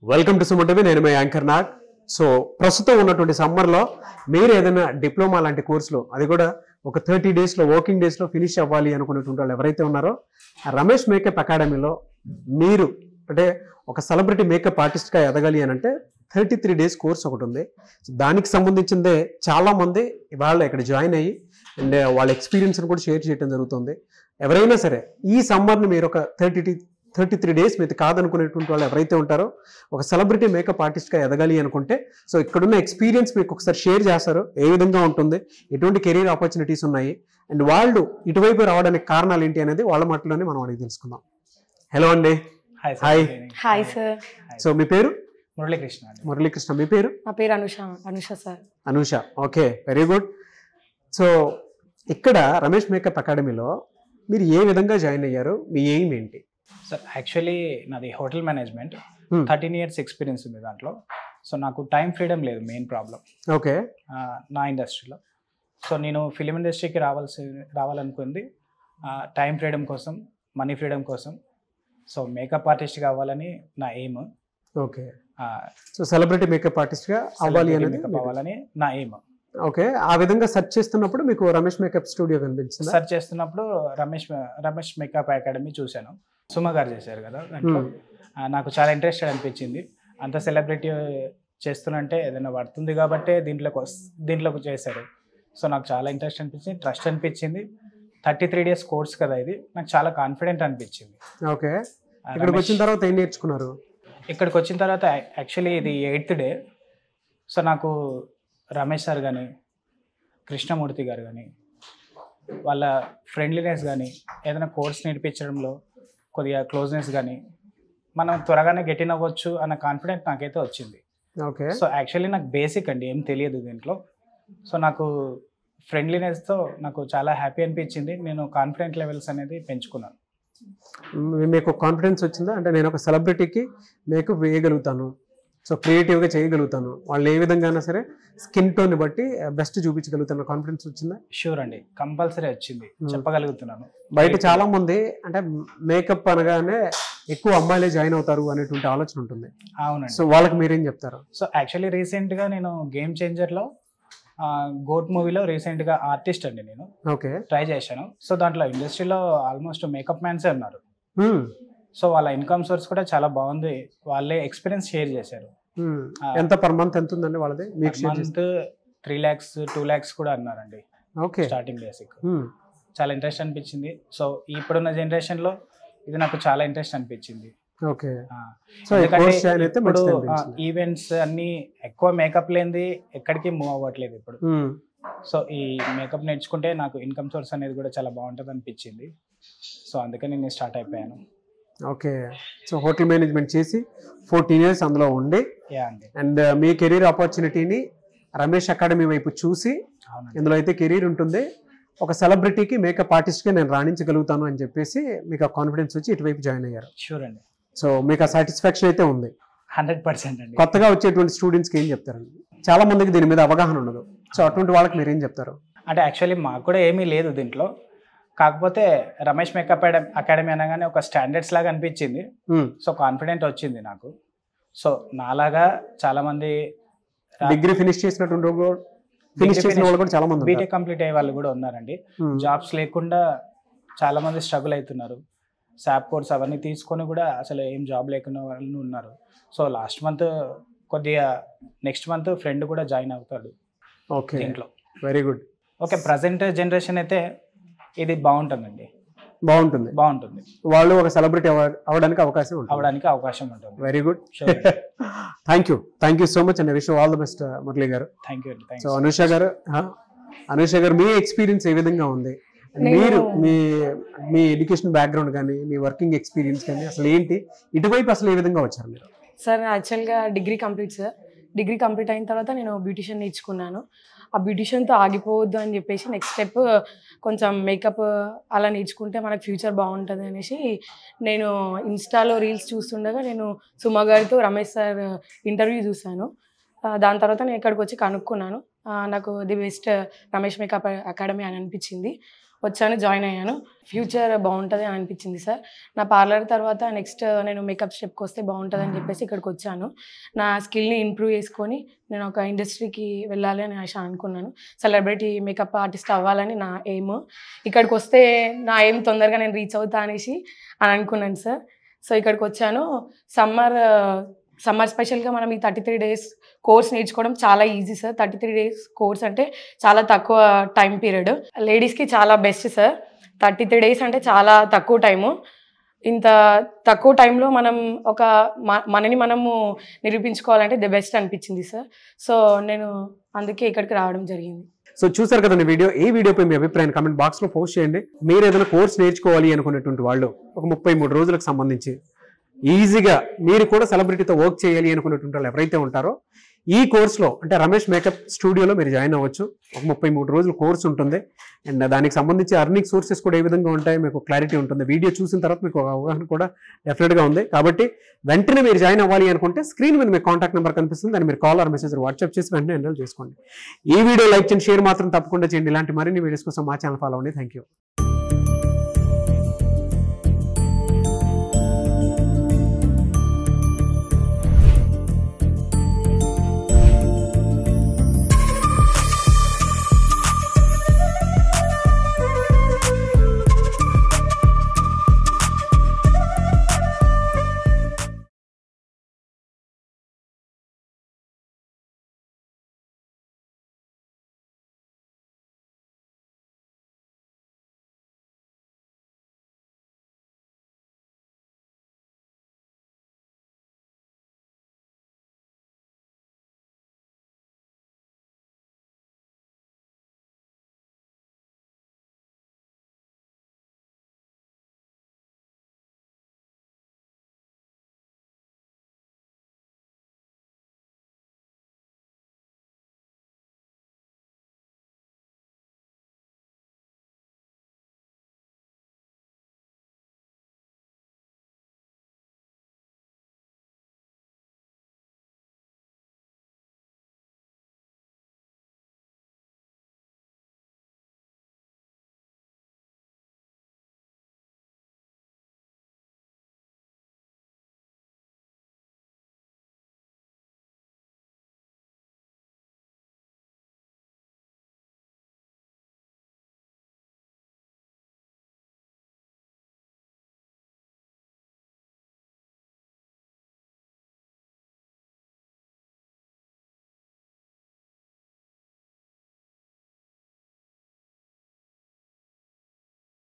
Welcome to సుమంటవి నేను మీ anchor Nag so ప్రస్తుతం ఉన్నటువంటి సమ్మర్లో మీరు ఏదైనా డిప్లొమా లాంటి కోర్సులో అది కూడా ఒక థర్టీ డేస్లో వర్కింగ్ డేస్లో ఫినిష్ అవ్వాలి అనుకునేటువంటి వాళ్ళు ఎవరైతే ఉన్నారో ఆ రమేష్ మేకప్ అకాడమీలో మీరు అంటే ఒక సెలబ్రిటీ మేకప్ ఆర్టిస్ట్గా ఎదగాలి అని అంటే థర్టీ త్రీ డేస్ కోర్స్ ఒకటి ఉంది సో దానికి సంబంధించిందే చాలా మంది ఇవాళ ఇక్కడ జాయిన్ అయ్యి అండ్ వాళ్ళ ఎక్స్పీరియన్స్ని కూడా షేర్ చేయడం జరుగుతుంది ఎవరైనా సరే ఈ సమ్మర్ని మీరు ఒక థర్టీ థర్టీ త్రీ డేస్ మీద కాదనుకునేటువంటి వాళ్ళు ఎవరైతే ఉంటారో ఒక సెలబ్రిటీ మేకప్ ఆర్టిస్ట్గా ఎదగాలి అనుకుంటే సో ఇక్కడున్న ఎక్స్పీరియన్స్ మీకు ఒకసారి షేర్ చేస్తారు ఏ విధంగా ఉంటుంది ఎటువంటి కెరీర్ ఆపర్చునిటీస్ ఉన్నాయి అండ్ వాళ్ళు ఇటువైపు రావడానికి కారణాలు ఏంటి అనేది వాళ్ళ మాటలోనే మనం అడిగి తెలుసుకుందాం హలో అండి hi hi. Hi sir so మీ పేరు మురళీకృష్ణ అండి మురళీకృష్ణ మీ పేరు నా పేరు Anusha Anusha sir Anusha okay very good so ఇక్కడ రమేష్ మేకప్ అకాడమీలో మీరు ఏ విధంగా జాయిన్ అయ్యారు మీ ఎయిమ్ ఏంటి సార్ యాక్చువల్లీ నాది hotel management Hmm. Thirteen years experience ఉంది దాంట్లో సో నాకు టైం ఫ్రీడమ్ లేదు మెయిన్ ప్రాబ్లం ఓకే నా ఇండస్ట్రీలో సో నేను ఫిలిం ఇండస్ట్రీకి రావాల్సి రావాలనుకుంది టైం ఫ్రీడమ్ కోసం మనీ ఫ్రీడమ్ కోసం సో మేకప్ ఆర్టిస్ట్ కావాలని నా aim okay so celebrity makeup ఆర్టిస్ట్గా అవ్వాలి అనేది మేకప్ అవ్వాలని నా ఎయిమ్ ఓకే ఆ విధంగా సెర్చ్ చేస్తున్నప్పుడు మీకు రమేష్ మేకప్ స్టూడియో కనిపించిందా సెర్చ్ చేస్తున్నప్పుడు రమేష్ రమేష్ మేకప్ అకాడమీ చూశాను సుమ గారు చేశారు కదా దాంట్లో Hmm. ఆ, నాకు చాలా ఇంట్రెస్టెడ్ అనిపించింది అంత సెలబ్రిటీ చేస్తున్నంటే ఏదైనా పడుతుంది కాబట్టే దీంట్లోకి వస్ దీంట్లోకి చేశారు సో నాకు చాలా ఇంట్రెస్ట్ అనిపించింది ట్రస్ట్ అనిపించింది థర్టీ త్రీ డేస్ కోర్స్ కదా ఇది నాకు చాలా కాన్ఫిడెంట్ అనిపించింది ఓకే ఆ, ఇక్కడికి రమేష్- వచ్చిన తర్వాత ఏం నేర్చుకున్నారు ఇక్కడికి వచ్చిన తర్వాత యాక్చువల్లీ ఇది ఎయిత్ డే సో నాకు రమేష్ సార్ కానీ కృష్ణమూర్తి గారు కానీ వాళ్ళ ఫ్రెండ్లీనెస్ కానీ ఏదైనా కోర్స్ నేర్పించడంలో కొద్దిగా క్లోజ్నెస్ కానీ మనం త్వరగానే గెటిన్ అవ్వచ్చు అన్న కాన్ఫిడెంట్ నాకైతే వచ్చింది ఓకే సో యాక్చువల్లీ నాకు బేసిక్ అండి ఏం తెలియదు దీంట్లో సో నాకు ఫ్రెండ్లీనెస్తో నాకు చాలా హ్యాపీ అనిపించింది నేను కాన్ఫిడెంట్ లెవెల్స్ అనేది పెంచుకున్నాను మీ- మీకు కాన్ఫిడెన్స్ వచ్చిందా అంటే నేను ఒక సెలబ్రిటీకి మేకప్ వేయగలుగుతాను సో క్రియేటివ్గా చేయగలుగుతాను వాళ్ళు ఏ విధంగా సరే స్కిన్ టోన్ బట్టి బెస్ట్ చూపించగలుగుతాను కాన్ఫిడెన్స్ వచ్చిందా షూర్ అండి కంపల్సరీ వచ్చింది Hmm. చెప్పగలుగుతున్నాను బయట చాలా మంది అంటే మేకప్ అనగానే ఎక్కువ అమ్మాయిలే జాయిన్ అవుతారు అనేటువంటి ఆలోచన ఉంటుంది అవునండి సో వాళ్ళకి మీరేం చెప్తారు సో యాక్చువల్లీ రీసెంట్గా నేను గేమ్ చేంజర్లో గోట్ మూవీలో రీసెంట్గా ఆర్టిస్ట్ అండి నేను ఓకే ట్రై చేశాను సో దాంట్లో ఇండస్ట్రీలో ఆల్మోస్ట్ మేకప్ మ్యాన్సే ఉన్నారు సో వాళ్ళ ఇన్కమ్ సోర్స్ కూడా చాలా బాగుంది వాళ్ళే ఎక్స్పీరియన్స్ షేర్ చేశారు ఎంత పర్ మంత్ ఎంత ఉందండి వాళ్ళది మీకు షేర్ చేస్తే month three lakhs two lakhs కూడా అన్నారండి ఓకే స్టార్టింగ్ బేసిక్ చాలా ఇంట్రెస్ట్ అనిపించింది సో ఇప్పుడున్న జనరేషన్లో ఇది నాకు చాలా ఇంట్రెస్ట్ అనిపించింది ఓకే ఆ, సో ఈ ఎందుకంటే కోర్స్ జాయిన్ అయితే ఇప్పుడు మంచిది అనిపించింది. ఈవెంట్స్ అన్ని ఎక్కువ మేకప్ లేనిది ఎక్కడికి మూవ్ అవ్వట్లేదు ఇప్పుడు Hmm. సో ఈ మేకప్ నేర్చుకుంటే నాకు ఇన్కమ్ సోర్స్ అనేది కూడా చాలా బాగుంటుంది అనిపించింది సో అందుకని నేను స్టార్ట్ అయిపోయాను ఓకే సో హోటల్ మేనేజ్మెంట్ చేసి ఫోర్టీన్ ఇయర్స్ అందులో ఉండి యా అండి అండ్ మీ కెరీర్ ఆపర్చునిటీని రమేష్ అకాడమీ వైపు చూసి అవునండి ఇందులో అయితే కెరీర్ ఉంటుంది ఒక సెలబ్రిటీకి మేకప్ ఆర్టిస్ట్గా నేను రాణించగలుగుతాను అని చెప్పేసి మీకు ఆ కాన్ఫిడెన్స్ వచ్చి ఇటువైపు జాయిన్ అయ్యారు షూర్ అండి సో మీకు ఆ సాటిస్ఫాక్షన్ అయితే ఉంది హండ్రెడ్ పర్సెంట్ అండి కొత్తగా వచ్చేటువంటి స్టూడెంట్స్కి ఏం చెప్తారండి చాలా మందికి దీని మీద అవగాహన ఉండదు సో అటువంటి వాళ్ళకి మీరు ఏం చెప్తారు అంటే యాక్చువల్లీ మాకు కూడా ఏమీ లేదు దీంట్లో కాకపోతే రమేష్ మేకప్ అకాడమీ అనగానే ఒక స్టాండర్డ్స్ లాగా అనిపించింది Hmm. సో కాన్ఫిడెంట్ వచ్చింది నాకు సో నాలాగా చాలా మంది డిగ్రీ ఫినిష్ చేసినటువంటి ఫినిష్ చేసిన వాళ్ళు కూడా చాలా మంది ఉంటారు. బీటెక్ కంప్లీట్ అయ్యే వాళ్ళు కూడా ఉన్నారండి Hmm. జాబ్స్ లేకుండా చాలా మంది స్ట్రగుల్ అవుతున్నారు శాప్ కోర్స్ అవన్నీ తీసుకొని కూడా అసలు ఏం జాబ్ లేకుండా వాళ్ళు ఉన్నారు సో లాస్ట్ మంత్ కొద్దిగా నెక్స్ట్ మంత్ ఫ్రెండ్ కూడా జాయిన్ అవుతాడు ఓకే దీంట్లో very good okay present generation అయితే ఇది బాగుంటుందండి బాగుంటుంది బాగుంటుంది వాళ్ళు ఒక సెలబ్రిటీ అవ్వడానికి అవకాశం ఉంటుంది అవడానికి అవకాశం ఉంటుంది very good Sure. Thank you thank you so much and wish all the best Murali గారు thank you thank so Anusha గారు ఆ, అనుష గారు మీ ఎక్స్పీరియన్స్ ఏ విధంగా ఉంది And నేను- మీరు మీ మీ ఎడ్యుకేషన్ బ్యాక్గ్రౌండ్ కానీ మీ వర్కింగ్ ఎక్స్పీరియన్స్ కానీ అసలు ఏంటి ఇటువైపు అసలు ఏ విధంగా వచ్చారు మీరు సార్ యాక్చువల్గా degree complete sir degree complete అయిన తర్వాత నేను బ్యూటిషియన్ నేర్చుకున్నాను ఆ బ్యూటిషియన్తో ఆగిపోవద్దు అని చెప్పేసి నెక్స్ట్ స్టెప్ కొంచెం మేకప్ అలా నేర్చుకుంటే మనకు ఫ్యూచర్ బాగుంటుంది అనేసి నేను ఇన్స్టాలో రీల్స్ చూస్తుండగా నేను సుమ గారితో రమేష్ సార్ ఇంటర్వ్యూ చూశాను ఆ, దాని తర్వాత నేను ఇక్కడికి వచ్చి కనుక్కున్నాను ఆ, నాకు the best Ramesh makeup academy అని అనిపించింది వచ్చాను జాయిన్ అయ్యాను ఫ్యూచర్ బాగుంటుంది అని అనిపించింది సార్ నా పార్లర్ తర్వాత నెక్స్ట్ నేను మేకప్ స్టెప్కి వస్తే బాగుంటుంది అని చెప్పేసి ఇక్కడికి వచ్చాను నా స్కిల్ని ఇంప్రూవ్ చేసుకొని నేను ఒక ఇండస్ట్రీకి వెళ్ళాలి అని ఆశ అనుకున్నాను సెలబ్రిటీ మేకప్ ఆర్టిస్ట్ అవ్వాలని నా ఎయిమ్ ఇక్కడికి వస్తే నా ఎయిమ్ తొందరగా నేను రీచ్ అవుతా అనేసి అని అనుకున్నాను సార్ సో ఇక్కడికి వచ్చాను సమ్మర్ సమ్మర్ స్పెషల్గా మనం ఈ థర్టీ త్రీ డేస్ కోర్స్ నేర్చుకోవడం చాలా easy sir thirty three days course అంటే చాలా తక్కువ టైం పీరియడ్ లేడీస్కి చాలా best sir thirty three days అంటే చాలా తక్కువ టైము ఇంత తక్కువ టైంలో మనం ఒక మ- మనని మనము నిరూపించుకోవాలంటే ది బెస్ట్ అనిపించింది సార్ సో నేను అందుకే ఇక్కడికి రావడం జరిగింది సో చూసారు కదండి వీడియో ఈ వీడియోపై మీ అభిప్రాయం కామెంట్ బాక్స్లో పోస్ట్ చేయండి మీరు ఏదైనా కోర్స్ నేర్చుకోవాలి అనుకునేటువంటి వాళ్ళు ఒక ముప్పై మూడు రోజులకు సంబంధించి ఈజీగా మీరు కూడా సెలబ్రిటీతో వర్క్ చేయాలి అనుకునేటువంటి వాళ్ళు ఎవరైతే ఉంటారో ఈ కోర్సులో అంటే రమేష్ మేకప్ స్టూడియోలో మీరు జాయిన్ అవ్వచ్చు ఒక ముప్పై మూడు రోజులు కోర్స్ ఉంటుంది అండ్ దానికి సంబంధించి అర్నింగ్ సోర్సెస్ కూడా ఏ విధంగా ఉంటాయి మీకు క్లారిటీ ఉంటుంది వీడియో చూసిన తర్వాత మీకు ఒక అవగాహన కూడా డెఫినెట్గా ఉంది కాబట్టి వెంటనే మీరు జాయిన్ అవ్వాలి అనుకుంటే స్క్రీన్ మీద మీకు కాంటాక్ట్ నెంబర్ కనిపిస్తుంది దాన్ని మీరు కాల్ ఆర్ మెసేజ్ వాట్సాప్ చేసి వెంటనే ఎన్రోల్ చేసుకోండి ఈ వీడియో లైక్ చేయండి షేర్ మాత్రం తప్పకుండా చేయండి ఇలాంటి మరిన్ని వీడియోస్ కోసం మా ఛానల్ ఫాలో అవ్వండి థ్యాంక్ యూ